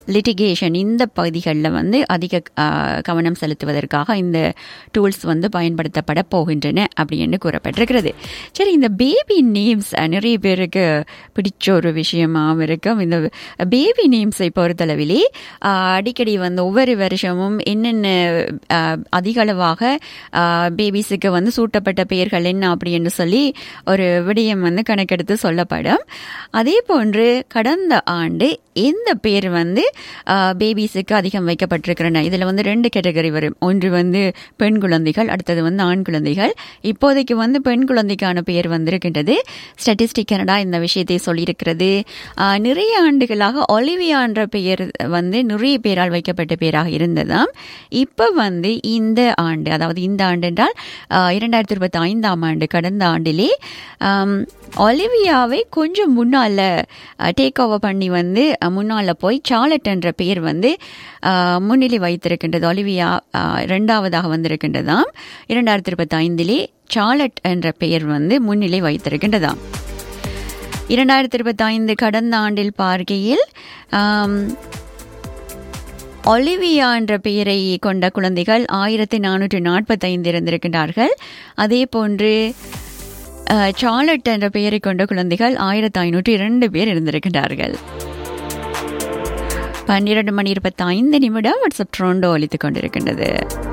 litigation இந்த பகுதிகளில் வந்து அதிக ஆ, கவனம் செலுத்துவதற்காக இந்த டூல்ஸ் வந்து பயன்படுத்தப்பட போகின்றன அப்படின்னு கூறப்பட்டிருக்கிறது சரி இந்த பேபி நேம்ஸ் நிறைய பேருக்கு பிடிச்ச ஒரு விஷயமாகவும் இருக்கும் இந்த பேபி நேம்ஸை பொறுத்தளவிலே ஆ, அடிக்கடி வந்து ஒவ்வொரு வருஷமும் என்னென்ன ஆ, அதிக அளவாக பேபிஸுக்கு வந்து சூட்டப்பட்ட பெயர்கள் என்ன அப்படின்னு சொல்லி ஒரு விடயம் வந்து கணக்கெடுத்து சொல்லப்படும் அதே போன்று கடந்த ஆண்டு எந்த பேர் வந்து பேபிஸுக்கு அதிகம் வைக்கப்பட்டிருக்கிறன இதில் வந்து ரெண்டு கேட்டகரி வரும் ஒன்று வந்து பெண் குழந்தைகள் அடுத்தது வந்து ஆண் குழந்தைகள் இப்போதைக்கு வந்து பெண் குழந்தைக்கான பெயர் வந்திருக்கின்றது ஸ்டாட்டிஸ்டிக் கனடா இந்த விஷயத்தை சொல்லியிருக்கிறது ஆஹ், நிறைய ஆண்டுகளாக ஒலிவியா என்ற பெயர் வந்து நிறைய பேரால் வைக்கப்பட்ட பேராக இருந்ததாம் இப்போ வந்து இந்த ஆண்டு அதாவது இந்த ஆண்டு என்றால் ஆஹ், இரண்டாயிரத்தி இருபத்தி ஐந்தாம் ஆண்டு கடந்த ஆண்டிலே ஆம், ஒலிவியாவை கொஞ்சம் முன்னால டேக் ஓவர் பண்ணி வந்து அஹ், முன்னால போய் சார்லட் என்ற பெயர் வந்து அஹ், முன்னிலை வைத்திருக்கின்றது ஒலிவியா அஹ், இரண்டாவதாக வந்திருக்கின்றதாம் இரண்டாயிரத்தி இருபத்தி ஐந்திலே சார்லட் என்ற பெயர் வந்து முன்னிலை வைத்திருக்கின்றதாம் இரண்டாயிரத்தி இருபத்தி ஐந்து கடந்த ஆண்டில் பார்க்கையில் ஆம், ஒலிவியா என்ற பெயரை கொண்ட குழந்தைகள் ஆயிரத்தி நானூற்றி நாற்பத்தைந்து இருந்திருக்கின்றார்கள் அதே போன்று அஹ், சார்லட் என்ற பெயரை கொண்ட குழந்தைகள் ஆயிரத்தி ஐநூற்றி இரண்டு பேர் இருந்திருக்கின்றார்கள் பன்னிரண்டு மணி இருபத்தி ஐந்து நிமிடம் வாட்ஸ்அப் ட்ரோண்டோ ஒலித்துக் கொண்டிருக்கின்றது